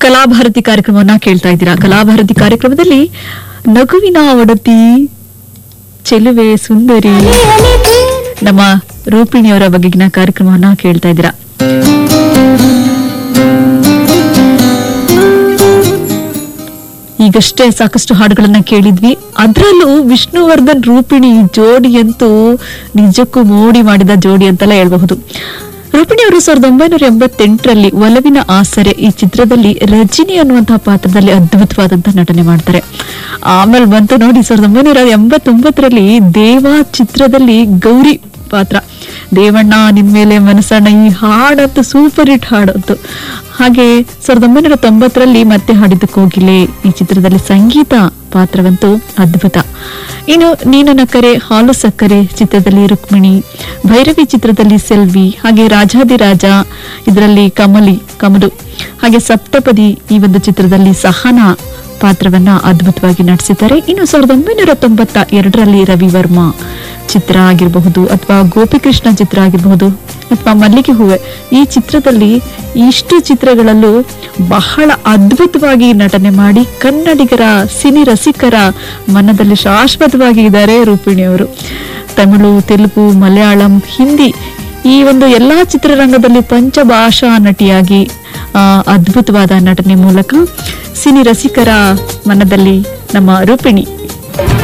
ಕಲಾಭಾರತಿ ಕಾರ್ಯಕ್ರಮವನ್ನ ಕೇಳ್ತಾ ಇದ್ದೀರಾ ಕಲಾಭಾರತಿ ಕಾರ್ಯಕ್ರಮದಲ್ಲಿ ನಗುವಿನ ಒಡತಿ ಚೆಲುವೆ ಸುಂದರಿ ನಮ್ಮ ರೂಪಿಣಿಯವರ ಬಗೆಗಿನ ಕಾರ್ಯಕ್ರಮವನ್ನ ಕೇಳ್ತಾ ಇದ್ದೀರಾ ಈಗಷ್ಟೇ ಸಾಕಷ್ಟು ಹಾಡುಗಳನ್ನ ಕೇಳಿದ್ವಿ ಅದರಲ್ಲೂ ವಿಷ್ಣುವರ್ಧನ್ ರೂಪಿಣಿ ಜೋಡಿ ಅಂತೂ ನಿಜಕ್ಕೂ ಮೋಡಿ ಮಾಡಿದ ಜೋಡಿ ಅಂತೆಲ್ಲ ಹೇಳ್ಬಹುದು ರೂಪಿಣಿ ಅವರು ಸಾವಿರದ ಒಂಬೈನೂರ ಎಂಬತ್ತೆಂಟರಲ್ಲಿ ಒಲವಿನ ಆಸರೆ ಈ ಚಿತ್ರದಲ್ಲಿ ರಜಿನಿ ಅನ್ನುವಂತಹ ಪಾತ್ರದಲ್ಲಿ ಅದ್ಭುತವಾದಂತಹ ನಟನೆ ಮಾಡ್ತಾರೆ ಆಮೇಲೆ ಬಂತು ನೋಡಿ ಸಾವಿರದ ಒಂಬೈನೂರ ಎಂಬತ್ತೊಂಬತ್ತರಲ್ಲಿ ದೇವ ಚಿತ್ರದಲ್ಲಿ ಗೌರಿ ಪಾತ್ರ ದೇವಣ್ಣ ನಿನ್ಮೇಲೆ ಮನಸ್ಸಣ್ಣ ಈ ಹಾಡಂತೂ ಸೂಪರ್ ಹಿಟ್ ಹಾಡಂತು ಹಾಗೆ ಸಾವಿರದ ಒಂಬೈನೂರ ತೊಂಬತ್ತರಲ್ಲಿ ಮತ್ತೆ ಹಾಡಿದ್ದು ಕೋಗಿಲೆ ಈ ಚಿತ್ರದಲ್ಲಿ ಸಂಗೀತ ಪಾತ್ರವಂತೂ ಅದ್ಭುತ ಇನ್ನು ನೀನು ನಕ್ಕರೆ ಹಾಲು ಸಕ್ಕರೆ ಚಿತ್ರದಲ್ಲಿ ರುಕ್ಮಿಣಿ ಭೈರವಿ ಚಿತ್ರದಲ್ಲಿ ಸೆಲ್ವಿ ಹಾಗೆ ರಾಜಾದಿರಾಜ ಇದರಲ್ಲಿ ಕಮಲಿ ಕಮಲು ಹಾಗೆ ಸಪ್ತಪದಿ ಈ ಒಂದು ಚಿತ್ರದಲ್ಲಿ ಸಹನಾ ಪಾತ್ರವನ್ನ ಅದ್ಭುತವಾಗಿ ನಟಿಸಿದ್ದಾರೆ ಇನ್ನು ಸಾವಿರದ ಒಂಬೈನೂರ ತೊಂಬತ್ತ ಎರಡರಲ್ಲಿ ರವಿವರ್ಮ ಚಿತ್ರ ಆಗಿರಬಹುದು ಅಥವಾ ಗೋಪಿಕೃಷ್ಣ ಚಿತ್ರ ಆಗಿರಬಹುದು ಅಥವಾ ಮಲ್ಲಿಗೆ ಹೂವೆ ಈ ಚಿತ್ರದಲ್ಲಿ ಇಷ್ಟು ಚಿತ್ರಗಳಲ್ಲೂ ಬಹಳ ಅದ್ಭುತವಾಗಿ ನಟನೆ ಮಾಡಿ ಕನ್ನಡಿಗರ ಸಿನಿ ರಸಿಕರ ಮನದಲ್ಲಿ ಶಾಶ್ವತವಾಗಿ ಇದ್ದಾರೆ ರೂಪಿಣಿ ಅವರು ತಮಿಳು ತೆಲುಗು ಮಲಯಾಳಂ ಹಿಂದಿ ಈ ಒಂದು ಎಲ್ಲಾ ಚಿತ್ರರಂಗದಲ್ಲಿ ಪಂಚಭಾಷಾ ನಟಿಯಾಗಿ ಆ, ಅದ್ಭುತವಾದ ನಟನೆ ಮೂಲಕ ಸಿನಿ ರಸಿಕರ ಮನದಲ್ಲಿ ನಮ್ಮ ರೂಪಿಣಿ